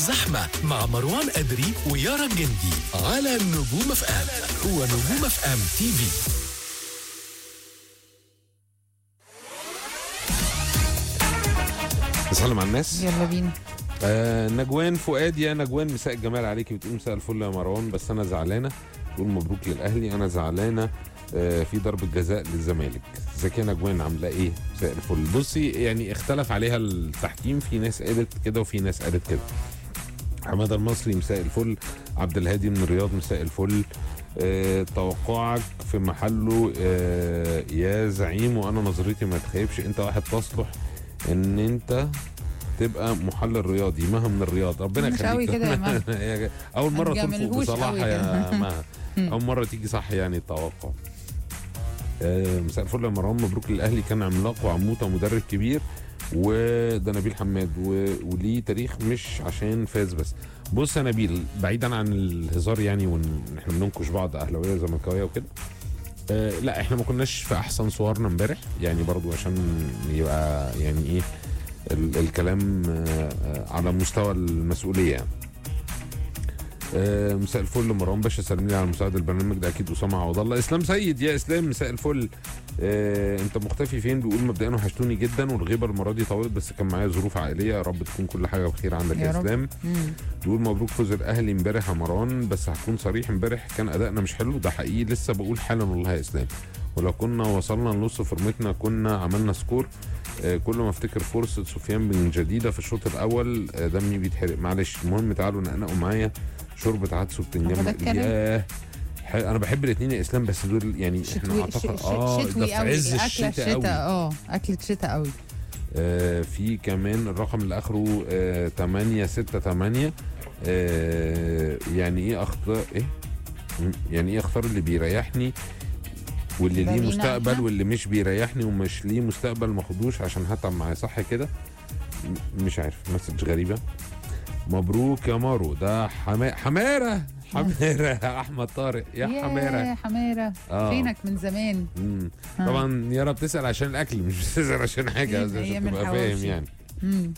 زحمة مع مروان أدري ويارا الجندي على نجوم اف ام هو نجوم اف ام تي في نسلم على الناس يلا بينا آه نجوان فؤاد يا نجوان مساء الجمال عليكي بتقول مساء الفل يا مروان بس انا زعلانه تقول مبروك للاهلي انا زعلانه آه في ضربه جزاء للزمالك ازيك يا نجوان عامله ايه مساء الفل بصي يعني اختلف عليها التحكيم في ناس قالت كده وفي ناس قالت كده حماده المصري مساء الفل عبد الهادي من الرياض مساء الفل آه توقعك في محله آه يا زعيم وانا نظرتي ما تخيبش انت واحد تصلح ان انت تبقى محلل رياضي مها من الرياض ربنا مش قوي يخليك كده يا مها. يا جا- اول مره تنفق تجاملهوش بصراحه قوي يا كده. مها اول مره تيجي صح يعني التوقع آه، مساء الفل يا مروان مبروك للاهلي كان عملاق وعموته ومدرب كبير وده نبيل حماد و... وليه تاريخ مش عشان فاز بس بص يا نبيل بعيدا عن الهزار يعني وان احنا بننكش بعض اهلاويه وزملكاويه وكده آه لا احنا ما كناش في احسن صورنا امبارح يعني برضو عشان يبقى يعني ايه ال الكلام آه آه، على مستوى المسؤوليه يعني آه، مساء الفل مروان باشا سلم لي على مساعد البرنامج ده اكيد اسامه عوض الله اسلام سيد يا اسلام مساء الفل آه، انت مختفي فين بيقول مبدئيا وحشتوني جدا والغيبه المره دي طولت بس كان معايا ظروف عائليه يا رب تكون كل حاجه بخير عندك يا, يا رب. اسلام مم. بيقول مبروك فوز الاهلي امبارح يا مروان بس هكون صريح امبارح كان ادائنا مش حلو ده حقيقي لسه بقول حالا والله يا اسلام ولو كنا وصلنا لنص فورمتنا كنا عملنا سكور آه، كل ما افتكر فرصه سفيان بن جديده في الشوط الاول آه، دمي بيتحرق معلش المهم تعالوا نقنقوا معايا شوربه عدس هو وبتنجان ده الكلام؟ ياه ح- انا بحب الاثنين يا اسلام بس دول يعني احنا شتوي اعتقد ش- ش- اه ده شتوي في قوي عز اكله الشتاء قوي شتاء اه اكله شتاء قوي آه، في كمان الرقم اللي اخره آه، 868 آه، يعني ايه اختار ايه م- يعني ايه اختار اللي بيريحني واللي ده ليه لينا مستقبل إحنا؟ واللي مش بيريحني ومش ليه مستقبل ما خدوش عشان هتعب معاه صح كده م- مش عارف مسج غريبه مبروك يا مارو ده حما... حماره حماره احمد طارق يا حماره يا حماره اه فينك من زمان مم. ها. طبعا يارا بتسال عشان الاكل مش بتسال عشان حاجه أكيد، عشان أيام تبقى فاهم الحواوشي. يعني مم.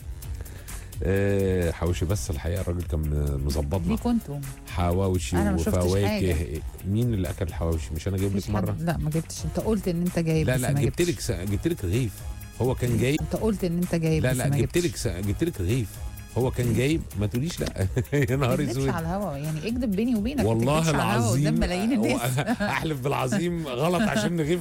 آه، حواوشي بس الحقيقه الراجل كان مظبطنا ليه كنتوا حواوشي أنا ما شفتش وفواكه حاجة. مين اللي اكل الحواوشي مش انا جايب مفيش لك حد مره لا ما جبتش انت قلت ان انت جايب لا بس لا ما جبت جبتش. لك س... جبت لك رغيف هو كان جايب انت قلت ان انت جايب لا بس لا ما جبت جبتش. لك س... جبت لك رغيف هو كان جايب ما تقوليش لا يا ما نهار تكذبش اسود على الهوا يعني اكذب بيني وبينك ما والله تكذبش على الهوا العظيم قدام ملايين الناس احلف بالعظيم غلط عشان رغيف